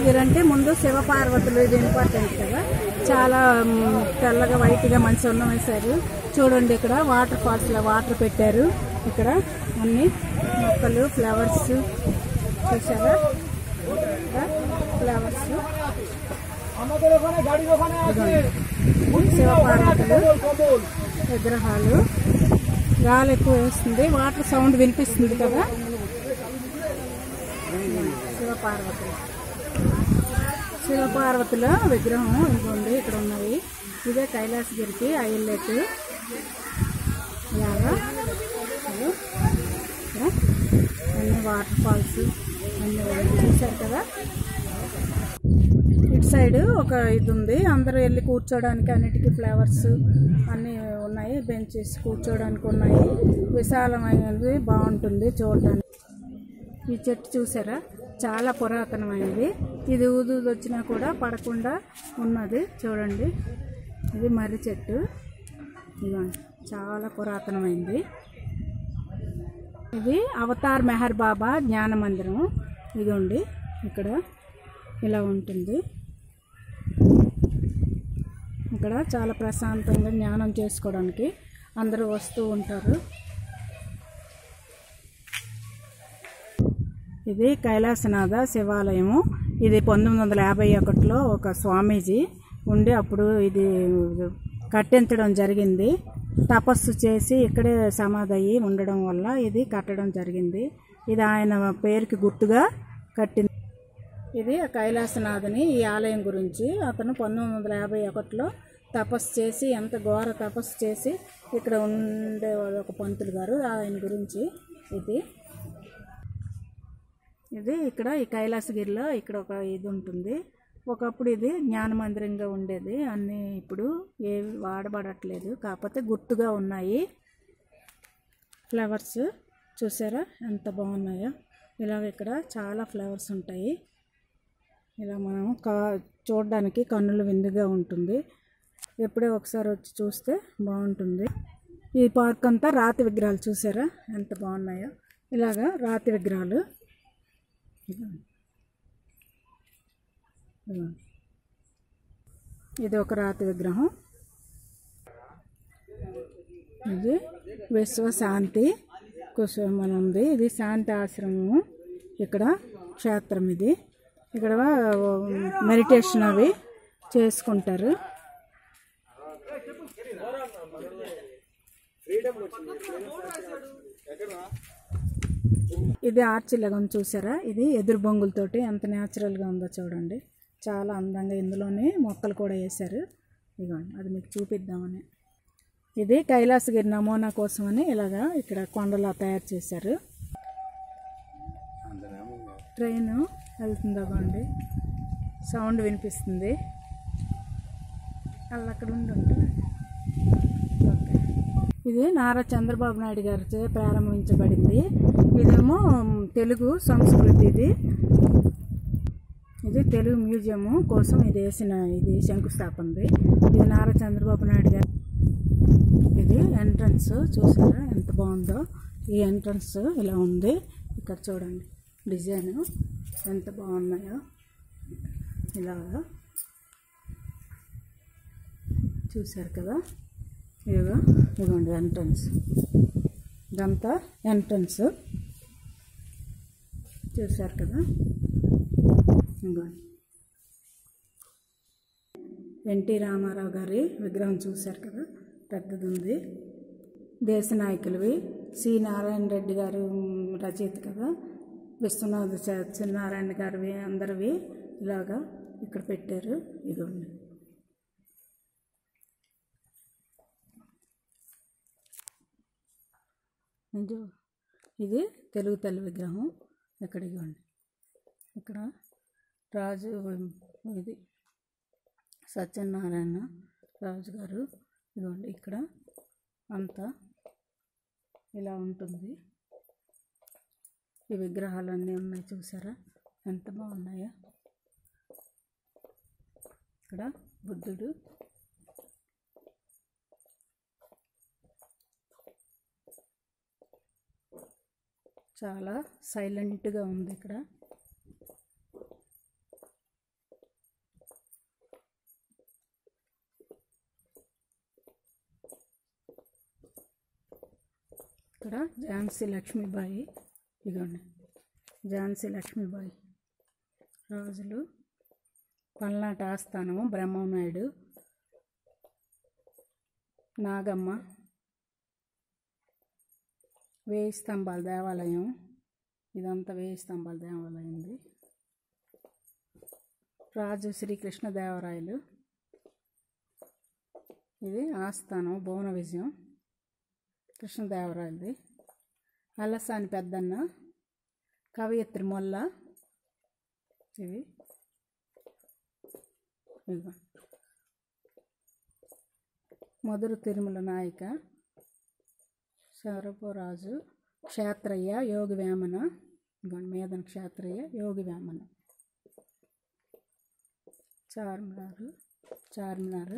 కైలాసగిరి అంటే ముందు శివపార్వతులు ఇది ఇంపార్టెంట్ కదా చాలా మ్, తెల్లగా వైట్గా మంచి ఉన్నం వేశారు చూడండి ఇక్కడ వాటర్ ఫాల్స్ లో వాటర్ పెట్టారు ఇక్కడ అన్ని మొక్కలు ఫ్లవర్స్ చూసారా ఫ్లవర్స్ శివపార్వతులు విగ్రహాలు గాలి ఎక్కువ వేస్తుంది వాటర్ సౌండ్ వినిపిస్తుంది కదా శివపార్వతులు శివపార్వతుల విగ్రహం ఇదిగోండి ఇక్కడ ఉన్నాయి ఇదే కైలాసగిరికి ఐల్లెట్ ఇలాగా ఇదిగో. ఇక్కడ అన్ని వాటర్ ఫాల్స్ అన్ని చూశారు కదా ఇటు సైడ్ ఒక ఇది ఉంది అందరూ వెళ్ళి కూర్చోడానికి అన్నిటికీ ఫ్లవర్స్ అన్నీ ఉన్నాయి బెంచెస్ కూర్చోడానికి ఉన్నాయి విశాలమైనది బాగుంటుంది చూడడానికి ఈ చెట్టు చూసారా చాలా పురాతనమైనది ఇది ఊదు వచ్చినా కూడా పడకుండా ఉన్నది చూడండి ఇది మర్రి చెట్టు ఇదిగోండి చాలా పురాతనమైంది ఇది అవతార్ మెహర్ బాబా జ్ఞాన మందిరం ఇదిగోండి ఇక్కడ ఇలా ఉంటుంది ఇక్కడ చాలా ప్రశాంతంగా జ్ఞానం చేసుకోవడానికి అందరూ వస్తూ ఉంటారు ఇది కైలాసనాథ శివాలయము ఇది పంతొమ్మిది వందల యాభై ఒకటిలో ఒక స్వామీజీ ఉండి అప్పుడు ఇది కట్టించడం జరిగింది తపస్సు చేసి ఇక్కడే సమాధి అయ్యి ఉండడం వల్ల ఇది కట్టడం జరిగింది ఇది ఆయన పేరుకి గుర్తుగా కట్టింది ఇది కైలాసనాథుని ఈ ఆలయం గురించి అతను పంతొమ్మిది వందల యాభై ఒకటిలో తపస్సు చేసి ఎంత ఘోర తపస్సు చేసి ఇక్కడ ఉండేవాడు ఒక పంతులు గారు ఆయన గురించి ఇది ఇది ఇక్కడ ఈ కైలాసగిరిలో ఇక్కడ ఒక ఇది ఉంటుంది ఒకప్పుడు ఇది జ్ఞాన మందిరంగా ఉండేది అన్నీ ఇప్పుడు ఏవి వాడబడట్లేదు కాకపోతే గుర్తుగా ఉన్నాయి ఫ్లవర్స్ చూసారా ఎంత బాగున్నాయో ఇలాగ ఇక్కడ చాలా ఫ్లవర్స్ ఉంటాయి ఇలా మనం కా చూడడానికి కన్నుల విందుగా ఉంటుంది ఎప్పుడే ఒకసారి వచ్చి చూస్తే బాగుంటుంది ఈ పార్క్ అంతా రాతి విగ్రహాలు చూసారా ఎంత బాగున్నాయో ఇలాగా రాతి విగ్రహాలు ఇదిగోండి. ఇదిగోండి. ఇది ఒక రాతి విగ్రహం ఇది విశ్వశాంతి కుసుమని ఉంది ఇది శాంతి ఆశ్రమము ఇక్కడ క్షేత్రం ఇది ఇక్కడ మెడిటేషన్ అవి చేసుకుంటారు ఇది ఆర్చి లగన్ చూసారా ఇది ఎదురు బొంగులతోటి ఎంత న్యాచురల్గా ఉందో చూడండి చాలా అందంగా ఇందులోనే మొక్కలు కూడా వేశారు ఇదిగోండి అది మీకు చూపిద్దామని ఇది కైలాసగిరి నమూనా కోసమని ఇలాగా ఇక్కడ కొండలా తయారు చేశారు ట్రైన్ వెళ్తుందా బాండి సౌండ్ వినిపిస్తుంది వాళ్ళు అక్కడ ఉండి ఉంటే ఓకే ఇది నారా చంద్రబాబు నాయుడు గారిచే ప్రారంభించబడింది ఇదేమో తెలుగు సంస్కృతి ఇది ఇది తెలుగు మ్యూజియం కోసం ఇది వేసిన ఇది శంకుస్థాపనది ఇది నారా చంద్రబాబు నాయుడు గారు ఇది ఎంట్రన్స్ చూసారా ఎంత బాగుందో ఈ ఎంట్రన్స్ ఇలా ఉంది ఇక్కడ చూడండి డిజైన్ ఎంత బాగున్నాయో ఇలాగా చూసారు కదా ఇదిగో ఇదిగోండి ఎంట్రన్స్ ఇదంతా ఎంట్రన్స్ చూసారు కదా ఇదిగోండి ఎన్టీ రామారావు గారి విగ్రహం చూశారు కదా పెద్దది ఉంది దేశ నాయకులవి సి నారాయణ రెడ్డి గారు మ్, రచయిత కదా విశ్వనాథ సత్యనారాయణ గారివి అందరివి ఇలాగా ఇక్కడ పెట్టారు ఇదిగోండి ఇది ఇది తెలుగు తల్లి విగ్రహం ఇక్కడ ఇదిగోండి ఇక్కడ రాజు ఇది సత్యనారాయణ రాజు గారు ఇదిగోండి ఇక్కడ అంతా ఇలా ఉంటుంది ఈ విగ్రహాలన్నీ ఉన్నాయి చూసారా ఎంత బాగున్నాయో ఇక్కడ బుద్ధుడు చాలా సైలెంట్గా ఉంది ఇక్కడ ఇక్కడ ఝాన్సీ లక్ష్మీబాయి ఇదిగోండి ఝాన్సీ లక్ష్మీబాయి రాజులు పల్నాటి ఆస్థానము బ్రహ్మనాయుడు నాగమ్మ వేయి స్తంభాల దేవాలయం ఇదంతా వేయి స్తంభాల దేవాలయం ఇది రాజు శ్రీకృష్ణదేవరాయలు ఇది ఆస్థానం భువన విజయం కృష్ణదేవరాయలది అలసాని పెద్దన్న కవయిత్రి మొల్ల ఇవి ఇదిగో మధుర తిరుమల నాయక శరభరాజు క్షేత్రయ్య యోగి వేమన ఇదిగోండి మేదన క్షేత్రయ్య యోగి వేమన చార్మినారు చార్మినారు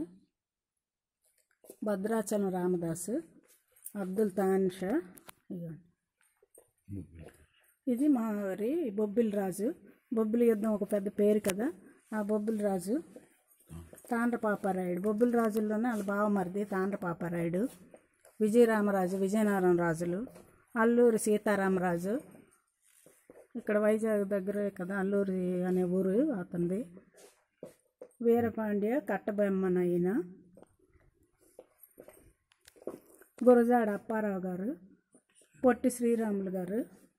భద్రాచలం రామదాసు అబ్దుల్ తాన్షా ఇదిగోండి ఇది మరి బొబ్బిలి రాజు బొబ్బిలి యుద్ధం ఒక పెద్ద పేరు కదా ఆ బొబ్బిలి రాజు తాండ్రపాపారాయుడు బొబ్బిలి రాజుల్లోనే వాళ్ళ బావమరిది తాండ్రపాపారాయుడు విజయరామరాజు విజయనగరం రాజులు అల్లూరి సీతారామరాజు ఇక్కడ వైజాగ్ దగ్గరే కదా అల్లూరి అనే ఊరు అతనిది వీరపాండ్య కట్టబొమ్మనైన గురజాడ అప్పారావు గారు పొట్టి శ్రీరాములు గారు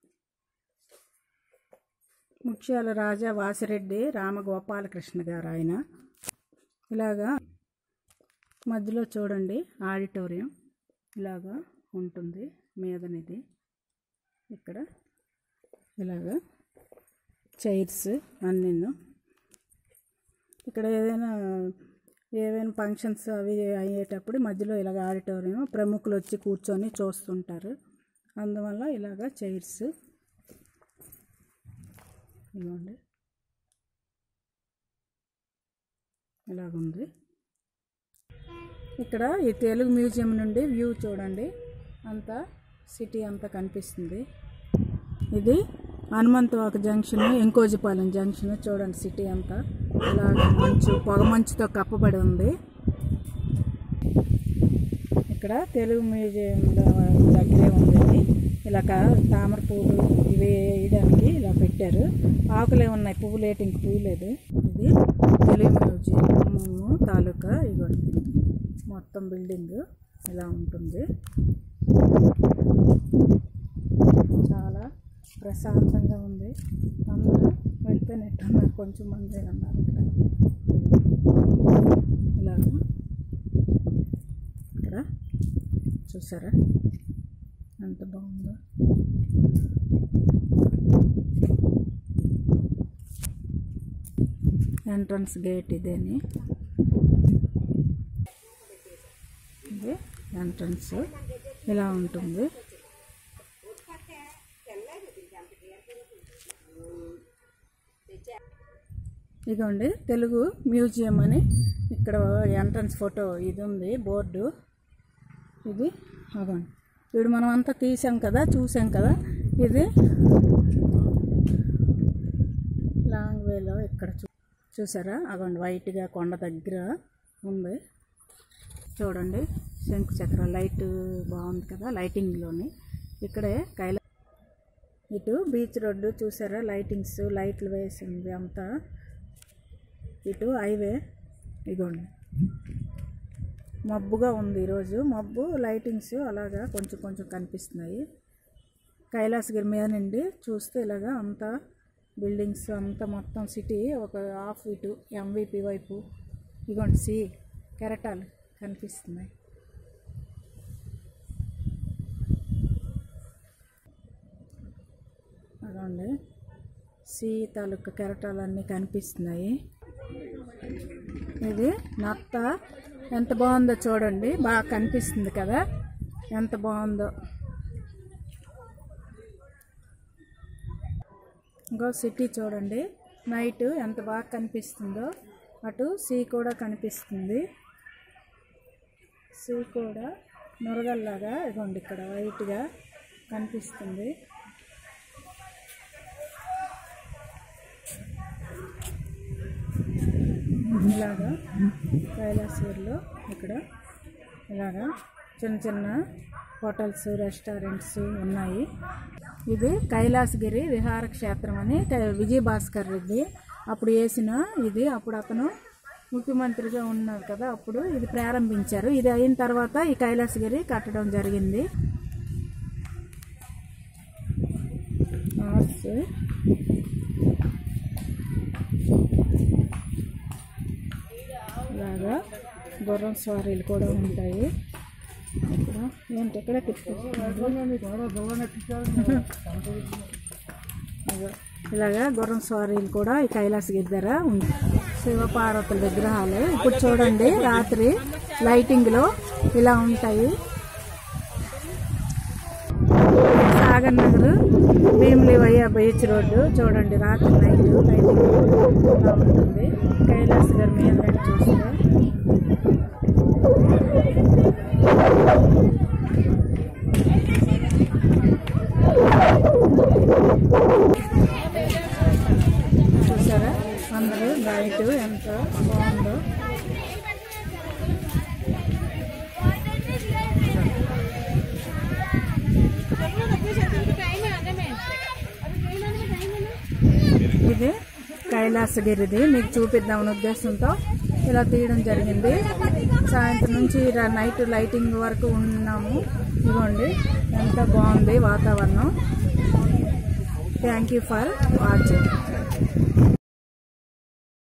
ముఖ్యాల రాజా వాసిరెడ్డి రామగోపాలకృష్ణ గారు ఆయన ఇలాగా మధ్యలో చూడండి ఆడిటోరియం ఇలాగా ఉంటుంది మీదనిది ఇక్కడ ఇలాగా చైర్స్ అన్నీను ఇక్కడ ఏదైనా ఏవైనా ఫంక్షన్స్ అవి అయ్యేటప్పుడు మధ్యలో ఇలాగ ఆడిటోరియం ప్రముఖులు వచ్చి కూర్చొని చూస్తుంటారు అందువల్ల ఇలాగ చైర్స్ ఇదిగోండి ఇలాగుంది ఇక్కడ ఈ తెలుగు మ్యూజియం నుండి వ్యూ చూడండి అంతా సిటీ అంతా కనిపిస్తుంది ఇది హనుమంతవాక జంక్షన్ ఎంకోజిపాలెం జంక్షన్ చూడండి సిటీ అంతా ఇలాగ మంచు పొగ మంచుతో కప్పబడి ఉంది ఇక్కడ తెలుగు మ్యూజియం దగ్గరే ఉంది ఇది ఇలా తామర పువ్వులు ఇవి వేయడానికి ఇలా పెట్టారు ఆకులే ఉన్నాయి పువ్వులు వేయటం ఇంక పువ్వులేదు ఇది తెలుగు మ్యూజియం తాలూకా ఇగోండి మొత్తం బిల్డింగ్ ఇలా ఉంటుంది చాలా ప్రశాంతంగా ఉంది అందరూ వెళ్ళిపోయినట్టున్నారు కొంచెం మంది అన్నారు ఇక్కడ ఇలాగా ఇక్కడ చూసారా ఎంత బాగుందో ఎంట్రన్స్ గేట్ ఇదేని ఇది ఎంట్రన్స్ ఇలా ఉంటుంది ఇదిగోండి తెలుగు మ్యూజియం అని ఇక్కడ ఎంట్రన్స్ ఫోటో ఇది ఉంది బోర్డు ఇది అగోండి ఇప్పుడు మనం అంతా తీసాం కదా చూసాం కదా ఇది లాంగ్ వేలో ఇక్కడ చూ చూసారా అగోండి వైట్గా కొండ దగ్గర ఉంది చూడండి శంకు చక్ర లైట్ బాగుంది కదా లైటింగ్లోని ఇక్కడే కైలా ఇటు బీచ్ రోడ్డు చూసారా లైటింగ్స్ లైట్లు వేసింది అంతా ఇటు హైవే ఇగోండి మబ్బుగా ఉంది ఈరోజు మబ్బు లైటింగ్స్ అలాగా కొంచెం కొంచెం కనిపిస్తున్నాయి కైలాసగిరి మీద నుండి చూస్తే ఇలాగా అంతా బిల్డింగ్స్ అంతా మొత్తం సిటీ ఒక హాఫ్ ఇటు ఎంవిపి వైపు ఇగోండి సి కెరటాలు కనిపిస్తున్నాయి అదండి సి తాలూకా కెరటాలన్నీ కనిపిస్తున్నాయి ఇది నత్త ఎంత బాగుందో చూడండి బాగా కనిపిస్తుంది కదా ఎంత బాగుందో ఇంకో సిటీ చూడండి నైట్ ఎంత బాగా కనిపిస్తుందో అటు సీ కూడా కనిపిస్తుంది సీ కూడా నురగల్లాగా ఇదిగోండి ఇక్కడ వైట్గా కనిపిస్తుంది ఇలాగా కైలాసూర్లో ఇక్కడ ఇలాగా చిన్న చిన్న హోటల్స్ రెస్టారెంట్స్ ఉన్నాయి ఇది కైలాసగిరి విహార క్షేత్రం అని క- విజయ భాస్కర్ రెడ్డి అప్పుడు వేసిన ఇది అప్పుడు అతను ముఖ్యమంత్రిగా ఉన్నారు కదా అప్పుడు ఇది ప్రారంభించారు ఇది అయిన తర్వాత ఈ కైలాసగిరి కట్టడం జరిగింది ఆర్ట్స్ ఇలాగా గుర్రం స్వారీలు కూడా ఉంటాయి ఇక్కడ ఏంటి ఎక్కడ అదే. ఇలాగా గుర్రం స్వారీలు కూడా ఈ కైలాసగిరి దగ్గర ఉంది శివపార్వతుల విగ్రహాలు ఇప్పుడు చూడండి రాత్రి లైటింగ్ లో ఇలా ఉంటాయి Sagar Nagar Bheemili via beach road చూడండి రాత్రి నైట్ లైటింగ్ ఇలా ఉంటుంది కైలాస్ గారి మీద చూస్తే చూసారా అందరూ నైట్ ఎంత బాగుందో ఇది కైలాసగిరిది మీకు చూపిద్దామని ఉద్దేశంతో ఇలా తీయడం జరిగింది సాయంత్రం నుంచి రా- నైట్ లైటింగ్ వరకు ఉన్నాము ఇదిగోండి ఎంత బాగుంది వాతావరణం థ్యాంక్ యూ ఫర్ వాచింగ్